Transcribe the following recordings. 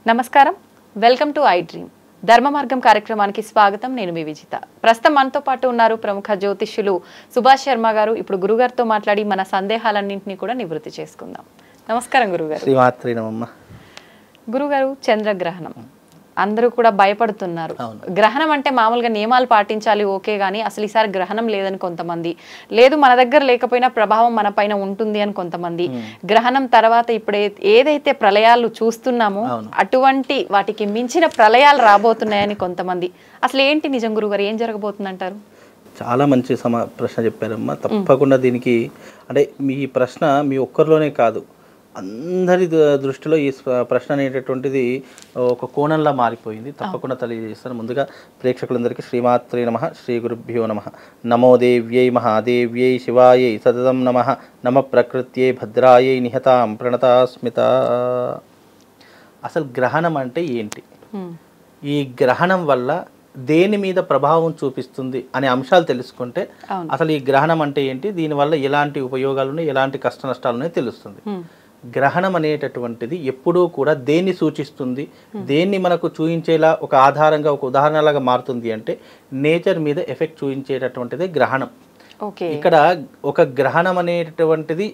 నమస్కారం welcome to I dream ధర్మ మార్గం కార్యక్రమానికి స్వాగతం నేను మీ విజిత ప్రస్తుతం మనతో పాటు ఉన్నారు ప్రముఖ జ్యోతిష్యులు సుభాష్ శర్మ గారు ఇప్పుడు గురుగారితో మాట్లాడి మన సందేహాలన్నింటినీ కూడా నివృత్తి చేసుకుందాం నమస్కారం గురుగారు శ్రీమాత్రి నమమ్మ గురుగారు చంద్రగ్రహణం అందరూ కూడా భయపడుతున్నారు అవును. గ్రహణం అంటే మామూలుగా నియమాలు పాటించాలి ఓకే కానీ అసలు ఈసారి గ్రహణం లేదని కొంతమంది లేదు మన దగ్గర లేకపోయినా ప్రభావం మన పైన ఉంటుంది అని కొంతమంది గ్రహణం తర్వాత ఇప్పుడు ఏ- ఏదైతే ప్రళయాలు చూస్తున్నామో అవును. అటువంటి వాటికి మించిన ప్రళయాలు రాబోతున్నాయని కొంతమంది అసలు ఏంటి నిజం గురుగారు ఏం జరగబోతుంది అంటారు చాలా మంచి సమా ప్రశ్న చెప్పారమ్మా తప్పకుండా దీనికి అంటే మీ ప్రశ్న మీ ఒక్కరిలోనే కాదు అందరి ద- దృష్టిలో ఈ స్వ- ప్రశ్న అనేటటువంటిది ఒక కోణంలా మారిపోయింది తప్పకుండా తెలియజేస్తాను ముందుగా ప్రేక్షకులందరికీ శ్రీమాత్రే నమ శ్రీ గురుభ్యో నమ నమో దేవ్యై మహాదేవ్యై శివాయై సతతం నమ నమ ప్రకృత్యై భద్రాయై నిహతాం ప్రణతాస్మిత అసలు గ్రహణం అంటే ఏంటి హ్మ్. ఈ గ్రహణం వల్ల దేని మీద ప్రభావం చూపిస్తుంది అనే అంశాలు తెలుసుకుంటే అవును. అసలు ఈ గ్రహణం అంటే ఏంటి దీనివల్ల ఎలాంటి ఉపయోగాలు ఉన్నాయి ఎలాంటి కష్ట నష్టాలు ఉన్నాయి తెలుస్తుంది హ్మ్. గ్రహణం అనేటటువంటిది ఎప్పుడూ కూడా దేన్ని సూచిస్తుంది దేన్ని మనకు చూపించేలా ఒక ఆధారంగా ఒక ఉదాహరణలాగా మారుతుంది అంటే నేచర్ మీద ఎఫెక్ట్ చూపించేటటువంటిదే గ్రహణం ఓకే ఇక్కడ ఒక గ్రహణం అనేటటువంటిది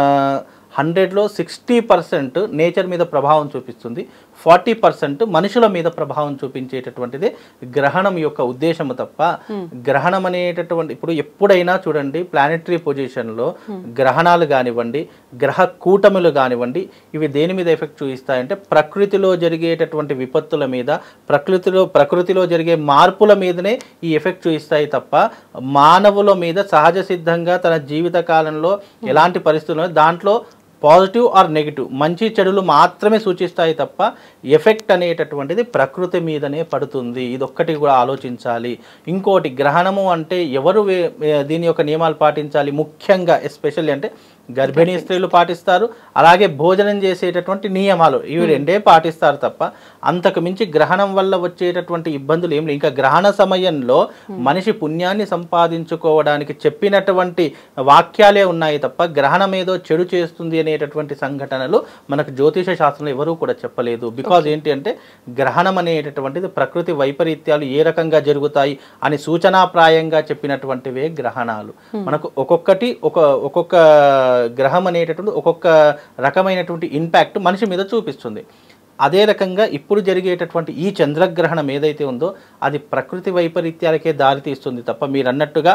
హండ్రెడ్లో సిక్స్టీ పర్సెంట్ నేచర్ మీద ప్రభావం చూపిస్తుంది ఫార్టీ పర్సెంట్ మనుషుల మీద ప్రభావం చూపించేటటువంటిది గ్రహణం యొక్క ఉద్దేశము తప్ప గ్రహణం అనేటటువంటి ఇప్పుడు ఎప్పుడైనా చూడండి ప్లానెటరీ పొజిషన్లో గ్రహణాలు కానివ్వండి గ్రహ కూటములు కానివ్వండి ఇవి దేని మీద ఎఫెక్ట్ చూపిస్తాయంటే ప్రకృతిలో జరిగేటటువంటి విపత్తుల మీద ప్రకృతిలో ప్రకృతిలో జరిగే మార్పుల మీదనే ఈ ఎఫెక్ట్ చూపిస్తాయి తప్ప మానవుల మీద సహజ సిద్ధంగా తన జీవిత కాలంలో ఎలాంటి పరిస్థితుల్లో దాంట్లో పాజిటివ్ ఆర్ నెగిటివ్ మంచి చెడులు మాత్రమే సూచిస్తాయి తప్ప ఎఫెక్ట్ అనేటటువంటిది ప్రకృతి మీదనే పడుతుంది ఇది ఒక్కటి కూడా ఆలోచించాలి ఇంకోటి గ్రహణము అంటే ఎవరు వే- వే- దీని యొక్క నియమాలు పాటించాలి ముఖ్యంగా ఎస్పెషల్లీ అంటే గర్భిణీ స్త్రీలు పాటిస్తారు అలాగే భోజనం చేసేటటువంటి నియమాలు ఇవి రెండే పాటిస్తారు తప్ప అంతకు మించి గ్రహణం వల్ల వచ్చేటటువంటి ఇబ్బందులు ఏం లేవు ఇంకా గ్రహణ సమయంలో మనిషి పుణ్యాన్ని సంపాదించుకోవడానికి చెప్పినటువంటి వాక్యాలే ఉన్నాయి తప్ప గ్రహణం ఏదో చెడు చేస్తుంది అనేటటువంటి సంఘటనలు మనకు జ్యోతిష శాస్త్రంలో ఎవరూ కూడా చెప్పలేదు బికాజ్ ఏంటి అంటే గ్రహణం అనేటటువంటిది ప్రకృతి వైపరీత్యాలు ఏ రకంగా జరుగుతాయి అని సూచనాప్రాయంగా చెప్పినటువంటివే గ్రహణాలు మనకు ఒక్కొక్కటి ఒక ఒక్కొక్క గ్రహం అనేటటువంటి ఒక్కొక్క రకమైనటువంటి ఇంపాక్ట్ మనిషి మీద చూపిస్తుంది అదే రకంగా ఇప్పుడు జరిగేటటువంటి ఈ చంద్రగ్రహణం ఏదైతే ఉందో అది ప్రకృతి వైపరీత్యాలకే దారితీస్తుంది తప్ప మీరు అన్నట్టుగా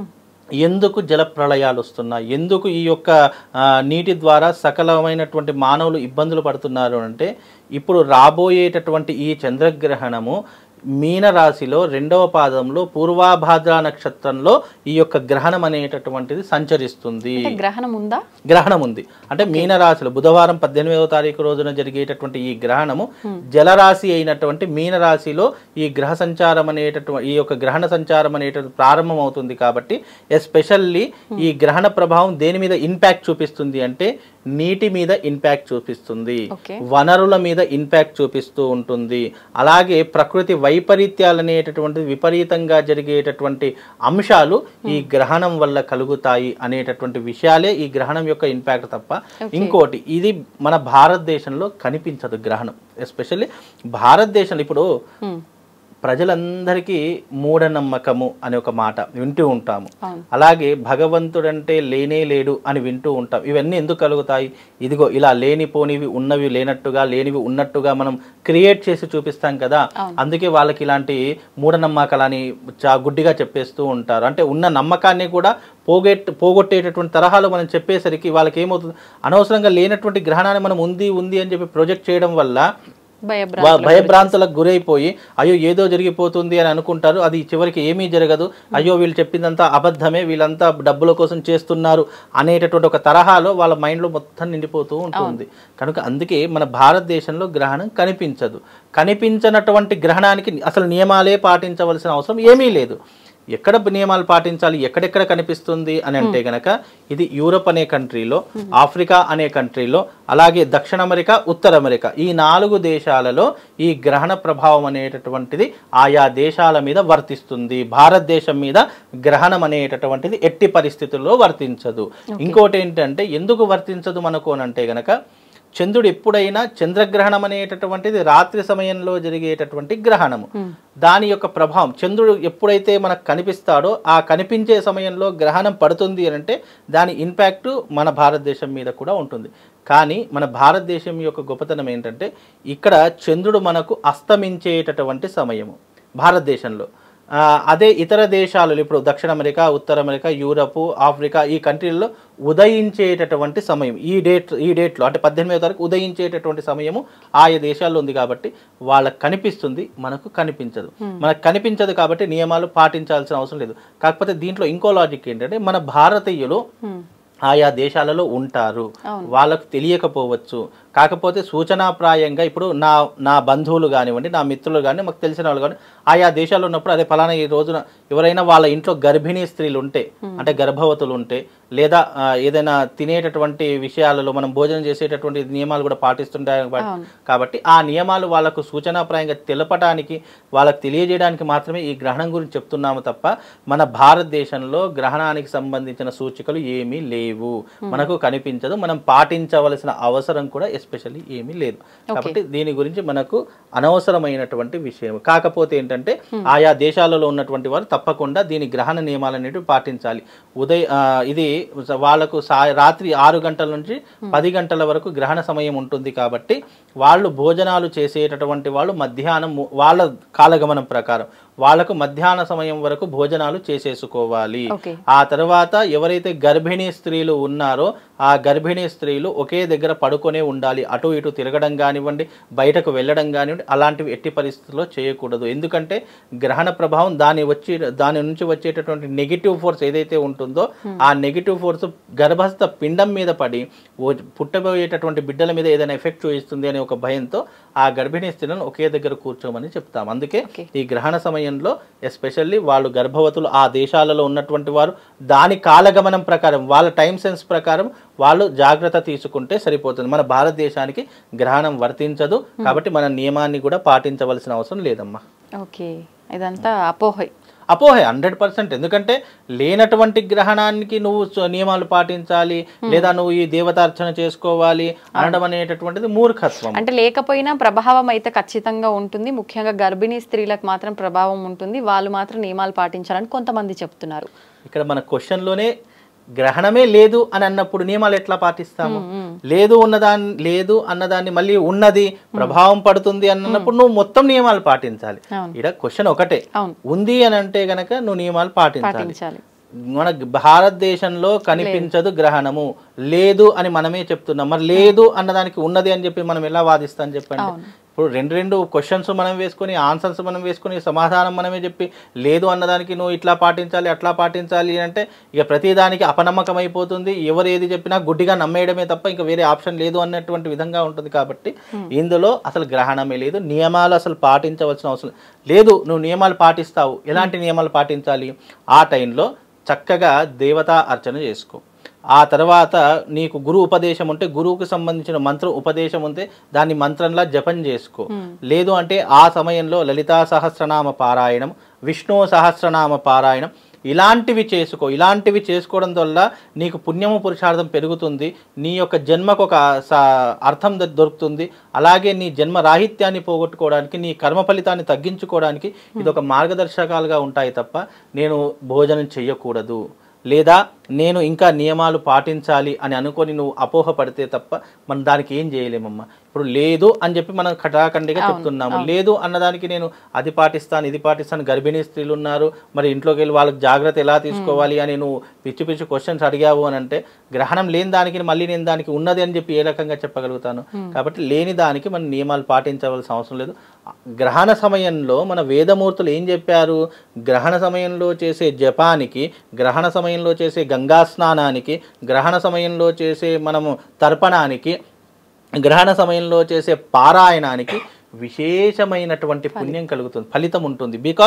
ఎందుకు జల ప్రళయాలు వస్తున్నాయి ఎందుకు ఈ యొక్క ఆ, నీటి ద్వారా సకలమైనటువంటి మానవులు ఇబ్బందులు పడుతున్నారు అంటే ఇప్పుడు రాబోయేటటువంటి ఈ చంద్రగ్రహణము మీన రాశిలో రెండవ పాదంలో పూర్వాభాద్ర నక్షత్రంలో ఈ యొక్క గ్రహణం అనేటటువంటిది సంచరిస్తుంది అంటే గ్రహణం ఉందా గ్రహణం ఉంది అంటే మీనరాశిలో బుధవారం పద్దెనిమిదవ తారీఖు రోజున జరిగేటటువంటి ఈ గ్రహణము జలరాశి అయినటువంటి మీనరాశిలో ఈ గ్రహ సంచారం అనేటటువంటి ఈ యొక్క గ్రహణ సంచారం అనేటటువంటి ప్రారంభం అవుతుంది కాబట్టి ఎస్పెషల్లీ ఈ గ్రహణ ప్రభావం దేని మీద ఇంపాక్ట్ చూపిస్తుంది అంటే నీటి మీద ఇంపాక్ట్ చూపిస్తుంది ఓకే వనరుల మీద ఇంపాక్ట్ చూపిస్తూ ఉంటుంది అలాగే ప్రకృతి వైపరీత్యాలు అనేటటువంటిది విపరీతంగా జరిగేటటువంటి అంశాలు ఈ గ్రహణం వల్ల కలుగుతాయి అనేటటువంటి విషయాలే ఈ గ్రహణం యొక్క ఇంపాక్ట్ తప్ప ఇంకోటి ఇది మన భారతదేశంలో కనిపించదు గ్రహణం ఎస్పెషల్లీ భారతదేశంలో ఇప్పుడు హ్మ్. ప్రజలందరికీ మూఢనమ్మకము అనే ఒక మాట వింటూ ఉంటాము అవును. అలాగే భగవంతుడంటే లేనే లేడు అని వింటూ ఉంటాం ఇవన్నీ ఎందుకు కలుగుతాయి ఇదిగో ఇలా లేనిపోనివి ఉన్నవి లేనట్టుగా లేనివి ఉన్నట్టుగా మనం క్రియేట్ చేసి చూపిస్తాం కదా అందుకే వాళ్ళకి ఇలాంటి మూఢనమ్మకాలని చా గుడ్డిగా చెప్పేస్తూ ఉంటారు అంటే ఉన్న నమ్మకాన్ని కూడా పోగొట్ పోగొట్టేటటువంటి తరహాలో మనం చెప్పేసరికి వాళ్ళకి ఏమవుతుంది అనవసరంగా లేనటువంటి గ్రహణాన్ని మనం ఉంది ఉంది అని చెప్పి ప్రొజెక్ట్ చేయడం వల్ల భయభ్రా వా- భయభ్రాంతులకు గురైపోయి అయ్యో ఏదో జరిగిపోతుంది అని అనుకుంటారు అది చివరికి ఏమీ జరగదు అయ్యో వీళ్ళు చెప్పిందంతా అబద్ధమే వీళ్ళంతా డబ్బుల కోసం చేస్తున్నారు అనేటటువంటి ఒక తరహాలో వాళ్ళ మైండ్లో మొత్తం నిండిపోతూ ఉంటుంది కనుక అందుకే మన భారతదేశంలో గ్రహణం కనిపించదు కనిపించినటువంటి గ్రహణానికి అసలు నియమాలే పాటించవలసిన అవసరం ఏమీ లేదు ఎక్కడ నియమాలు పాటించాలి ఎక్కడెక్కడ కనిపిస్తుంది అని అంటే గనక ఇది యూరప్ అనే కంట్రీలో ఆఫ్రికా అనే కంట్రీలో అలాగే దక్షిణ అమెరికా ఉత్తర అమెరికా ఈ నాలుగు దేశాలలో ఈ గ్రహణ ప్రభావం అనేటటువంటిది ఆయా దేశాల మీద వర్తిస్తుంది భారతదేశం మీద గ్రహణం అనేటటువంటిది ఎట్టి పరిస్థితుల్లో వర్తించదు ఇంకోటి ఏంటంటే ఎందుకు వర్తించదు మనకు అని అంటే గనక చంద్రుడు ఎప్పుడైనా చంద్రగ్రహణం అనేటటువంటిది రాత్రి సమయంలో జరిగేటటువంటి గ్రహణము దాని యొక్క ప్రభావం చంద్రుడు ఎప్పుడైతే మనకు కనిపిస్తాడో ఆ కనిపించే సమయంలో గ్రహణం పడుతుంది అని అంటే దాని ఇంపాక్ట్ మన భారతదేశం మీద కూడా ఉంటుంది కానీ మన భారతదేశం యొక్క గొప్పతనం ఏంటంటే ఇక్కడ చంద్రుడు మనకు అస్తమించేటటువంటి సమయము భారతదేశంలో ఆ, అదే ఇతర దేశాలలో ఇప్పుడు దక్షిణ అమెరికా ఉత్తర అమెరికా యూరప్ ఆఫ్రికా ఈ కంట్రీల్లో ఉదయించేటటువంటి సమయం ఈ డేట్ ఈ డేట్లో అంటే పద్దెనిమిదో తారీఖు ఉదయించేటటువంటి సమయము ఆయా దేశాల్లో ఉంది కాబట్టి వాళ్ళకి కనిపిస్తుంది మనకు కనిపించదు మనకు కనిపించదు కాబట్టి నియమాలు పాటించాల్సిన అవసరం లేదు కాకపోతే దీంట్లో ఇంకో లాజిక్ ఏంటంటే మన భారతీయులు ఆయా దేశాలలో ఉంటారు వాళ్ళకు తెలియకపోవచ్చు కాకపోతే సూచనాప్రాయంగా ఇప్పుడు నా నా బంధువులు కానివ్వండి నా మిత్రులు కానీ మాకు తెలిసిన వాళ్ళు కానీ ఆయా దేశాల్లో ఉన్నప్పుడు అదే ఫలానా ఈ రోజున ఎవరైనా వాళ్ళ ఇంట్లో గర్భిణీ స్త్రీలు ఉంటే అంటే గర్భవతులు ఉంటే లేదా ఆ, ఏదైనా తినేటటువంటి విషయాలలో మనం భోజనం చేసేటటువంటి నియమాలు కూడా పాటిస్తుంటారు కాబట్టి- కాబట్టి ఆ నియమాలు వాళ్ళకు సూచనాప్రాయంగా తెలపడానికి వాళ్ళకు తెలియజేయడానికి మాత్రమే ఈ గ్రహణం గురించి చెప్తున్నాము తప్ప మన భారతదేశంలో గ్రహణానికి సంబంధించిన సూచికలు ఏమీ లేవు మనకు కనిపించదు మనం పాటించవలసిన అవసరం కూడా ఎస్పెషల్లీ ఏమీ లేదు కాబట్టి దీని గురించి మనకు అనవసరమైనటువంటి విషయం కాకపోతే ఏంటంటే ఆయా దేశాలలో ఉన్నటువంటి వారు తప్పకుండా దీని గ్రహణ నియమాలు అనేటివి పాటించాలి ఉదయ ఆ, ఇది వాళ్ళకు సా రాత్రి ఆరు గంటల నుంచి పది గంటల వరకు గ్రహణ సమయం ఉంటుంది కాబట్టి వాళ్ళు భోజనాలు చేసేటటువంటి వాళ్ళు మధ్యాహ్నం ము- వాళ్ళ కాలగమనం ప్రకారం వాళ్ళకు మధ్యాహ్న సమయం వరకు భోజనాలు చేసేసుకోవాలి ఓకే ఆ తర్వాత ఎవరైతే గర్భిణీ స్త్రీలు ఉన్నారో ఆ గర్భిణీ స్త్రీలు ఒకే దగ్గర పడుకొనే ఉండాలి అటు ఇటు తిరగడం కానివ్వండి బయటకు వెళ్ళడం కానివ్వండి అలాంటివి ఎట్టి పరిస్థితుల్లో చేయకూడదు ఎందుకంటే గ్రహణ ప్రభావం దాని వచ్చి దాని నుంచి వచ్చేటటువంటి నెగిటివ్ ఫోర్స్ ఏదైతే ఉంటుందో ఆ నెగిటివ్ ఫోర్స్ గర్భస్థ పిండం మీద పడి ఓ- పుట్టబోయేటటువంటి బిడ్డల మీద ఏదైనా ఎఫెక్ట్ చూపిస్తుంది అనే ఒక భయంతో ఆ గర్భిణీ స్త్రీలను ఒకే దగ్గర కూర్చోమని చెప్తాం అందుకే Okay. ఈ గ్రహణ సమయంలో ఎస్పెషల్లీ వాళ్ళు గర్భవతులు ఆ దేశాలలో ఉన్నటువంటి వారు దాని కాలగమనం ప్రకారం వాళ్ళ టైం సెన్స్ ప్రకారం వాళ్ళు జాగ్రత్త తీసుకుంటే సరిపోతుంది మన భారతదేశానికి గ్రహణం వర్తించదు కాబట్టి మన నియమాన్ని కూడా పాటించవలసిన అవసరం లేదమ్మా ఓకే ఇదంతా అపోహై అపోహే హండ్రెడ్ పర్సెంట్ ఎందుకంటే లేనటువంటి గ్రహణానికి నువ్వు స- నియమాలు పాటించాలి లేదా నువ్వు ఈ దేవతార్చన చేసుకోవాలి అనడం అనేటటువంటిది మూర్ఖత్వం అంటే లేకపోయినా ప్రభావం అయితే ఖచ్చితంగా ఉంటుంది ముఖ్యంగా గర్భిణీ స్త్రీలకు మాత్రం ప్రభావం ఉంటుంది వాళ్ళు మాత్రం నియమాలు పాటించాలని కొంతమంది చెప్తున్నారు ఇక్కడ మన క్వశ్చన్లోనే గ్రహణమే లేదు అని అన్నప్పుడు నియమాలు ఎట్లా పాటిస్తాము లేదు ఉన్నదాన్ని లేదు అన్నదాన్ని మళ్ళీ ఉన్నది ప్రభావం పడుతుంది అన్నప్పుడు నువ్వు మొత్తం నియమాలు పాటించాలి అవును. ఇక్కడ క్వశ్చన్ ఒకటే అవును ఉంది అని అంటే గనక నువ్వు నియమాలు పాటించాలి పాటించాలి మన భారతదేశంలో కనిపించదు గ్రహణము లేదు అని మనమే చెప్తున్నాం మరి లేదు అన్నదానికి ఉన్నది అని చెప్పి మనం ఎలా వాదిస్తాం చెప్పండి అవును. ఇప్పుడు రెండు రెండు క్వశ్చన్స్ మనం వేసుకొని ఆన్సర్స్ మనం వేసుకొని సమాధానం మనమే చెప్పి లేదు అన్నదానికి నువ్వు ఇట్లా పాటించాలి అట్లా పాటించాలి అంటే ఇక ప్రతిదానికి అపనమ్మకం అయిపోతుంది ఎవరు ఏది చెప్పినా గుడ్డిగా నమ్మేయడమే తప్ప ఇంకా వేరే ఆప్షన్ లేదు అన్నటువంటి విధంగా ఉంటుంది కాబట్టి ఇందులో అసలు గ్రహణమే లేదు నియమాలు అసలు పాటించవలసిన అవసరం లేదు నువ్వు నియమాలు పాటిస్తావు ఎలాంటి నియమాలు పాటించాలి ఆ టైంలో చక్కగా దేవతా అర్చన చేసుకో ఆ తర్వాత నీకు గురు ఉపదేశం ఉంటే గురువుకు సంబంధించిన మంత్రం ఉపదేశం ఉంటే దాన్ని మంత్రంలా జపం చేసుకో లేదు అంటే ఆ సమయంలో లలితా సహస్రనామ పారాయణం విష్ణు సహస్రనామ పారాయణం ఇలాంటివి చేసుకో ఇలాంటివి చేసుకోవడం వల్ల నీకు పుణ్యము పురుషార్థం పెరుగుతుంది నీ యొక్క జన్మకు ఒక స- అర్థం దొ- దొరుకుతుంది అలాగే నీ జన్మ రాహిత్యాన్ని పోగొట్టుకోవడానికి నీ కర్మ ఫలితాన్ని తగ్గించుకోవడానికి ఇది ఒక మార్గదర్శకాలుగా ఉంటాయి తప్ప నేను భోజనం చెయ్యకూడదు లేదా నేను ఇంకా నియమాలు పాటించాలి అని అనుకొని నువ్వు అపోహ పడితే తప్ప మనం దానికి ఏం చేయలేమమ్మా ఇప్పుడు లేదు అని చెప్పి మనం కటాకండిగా చెప్తున్నాము లేదు అన్నదానికి నేను అది పాటిస్తాను ఇది పాటిస్తాను గర్భిణీ స్త్రీలు ఉన్నారు మరి ఇంట్లోకి వెళ్ళి వాళ్ళకి జాగ్రత్త ఎలా తీసుకోవాలి అని నువ్వు పిచ్చి పిచ్చి క్వశ్చన్స్ అడిగావు అని అంటే గ్రహణం లేని దానికి మళ్ళీ నేను దానికి ఉన్నది అని చెప్పి ఏ రకంగా చెప్పగలుగుతాను కాబట్టి లేని దానికి మనం నియమాలు పాటించవలసిన అవసరం లేదు గ్రహణ సమయంలో మన వేదమూర్తులు ఏం చెప్పారు గ్రహణ సమయంలో చేసే జపానికి గ్రహణ సమయంలో చేసే గంగా స్నానానికి గ్రహణ సమయంలో చేసే మనము తర్పణానికి గ్రహణ సమయంలో చేసే పారాయణానికి విశేషమైనటువంటి పుణ్యం కలుగుతుంది ఫలితం ఉంటుంది బికాజ్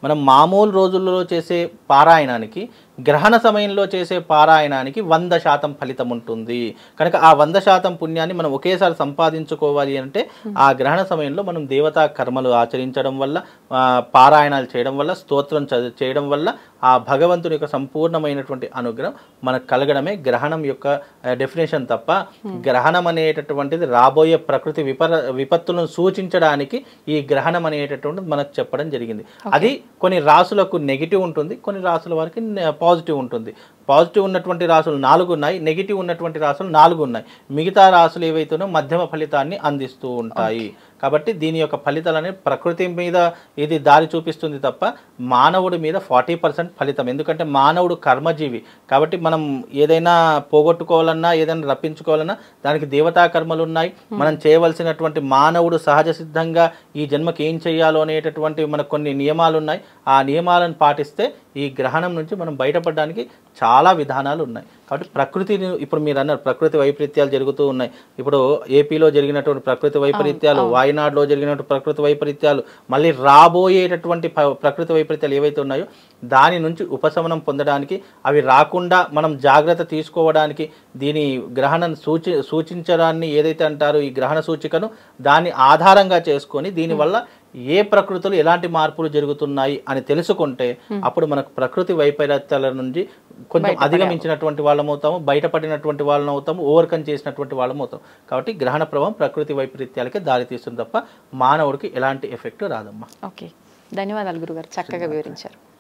మనం మామూలు రోజుల్లో చేసే పారాయణానికి గ్రహణ సమయంలో చేసే పారాయణానికి వంద శాతం ఫలితం ఉంటుంది కనుక ఆ వంద శాతం పుణ్యాన్ని మనం ఒకేసారి సంపాదించుకోవాలి అంటే ఆ గ్రహణ సమయంలో మనం దేవతా కర్మలు ఆచరించడం వల్ల ఆ, పారాయణాలు చేయడం వల్ల స్తోత్రం చదివి చేయడం వల్ల ఆ భగవంతుని యొక్క సంపూర్ణమైనటువంటి అనుగ్రహం మనకు కలగడమే గ్రహణం యొక్క డెఫినేషన్ తప్ప గ్రహణం అనేటటువంటిది రాబోయే ప్రకృతి విపర విపత్తులను సూచించడానికి ఈ గ్రహణం అనేటటువంటిది మనకు చెప్పడం జరిగింది అది కొన్ని రాసులకు నెగిటివ్ ఉంటుంది కొన్ని రాసుల వారికి పాజిటివ్ ఉంటుంది పాజిటివ్ ఉన్నటువంటి రాసులు నాలుగు ఉన్నాయి నెగిటివ్ ఉన్నటువంటి రాసులు నాలుగు ఉన్నాయి మిగతా రాసులు ఏవైతేనో మధ్యమ ఫలితాన్ని అందిస్తూ ఉంటాయి కాబట్టి దీని యొక్క ఫలితాలు అనేది ప్రకృతి మీద ఇది దారి చూపిస్తుంది తప్ప మానవుడి మీద ఫార్టీ పర్సెంట్ ఫలితం ఎందుకంటే మానవుడు కర్మజీవి కాబట్టి మనం ఏదైనా పోగొట్టుకోవాలన్నా ఏదైనా రప్పించుకోవాలన్నా దానికి దేవతా కర్మలు ఉన్నాయి మనం చేయవలసినటువంటి మానవుడు సహజ సిద్ధంగా ఈ జన్మకి ఏం చేయాలో అనేటటువంటి మనకు కొన్ని నియమాలు ఉన్నాయి ఆ నియమాలను పాటిస్తే ఈ గ్రహణం నుంచి మనం బయటపడడానికి చాలా విధానాలు ఉన్నాయి కాబట్టి ప్రకృతిని ఇప్పుడు మీరు అన్నారు ప్రకృతి వైపరీత్యాలు జరుగుతూ ఉన్నాయి ఇప్పుడు ఏపీలో జరిగినటువంటి ప్రకృతి వైపరీత్యాలు వాయనాడులో జరిగినటువంటి ప్రకృతి వైపరీత్యాలు మళ్ళీ రాబోయేటటువంటి ప- ప్రకృతి వైపరీత్యాలు ఏవైతే ఉన్నాయో దాని నుంచి ఉపశమనం పొందడానికి అవి రాకుండా మనం జాగ్రత్త తీసుకోవడానికి దీని గ్రహణం సూచి సూచించడాన్ని ఏదైతే అంటారో ఈ గ్రహణ సూచికను దాన్ని ఆధారంగా చేసుకొని దీనివల్ల ఏ ప్రకృతులు ఎలాంటి మార్పులు జరుగుతున్నాయి అని తెలుసుకుంటే అప్పుడు మనకు ప్రకృతి వైపరీత్యాల నుంచి కొంచెం అధిగమించినటువంటి వాళ్ళం అవుతాము బయటపడినటువంటి వాళ్ళం అవుతాము ఓవర్కమ్ చేసినటువంటి వాళ్ళం అవుతాం కాబట్టి గ్రహణ ప్రభావం ప్రకృతి వైపరీత్యాలకే దారి తీస్తుంది తప్ప మానవుడికి ఎలాంటి ఎఫెక్ట్ రాదమ్మా ఓకే ధన్యవాదాలు గురుగారు చక్కగా వివరించారు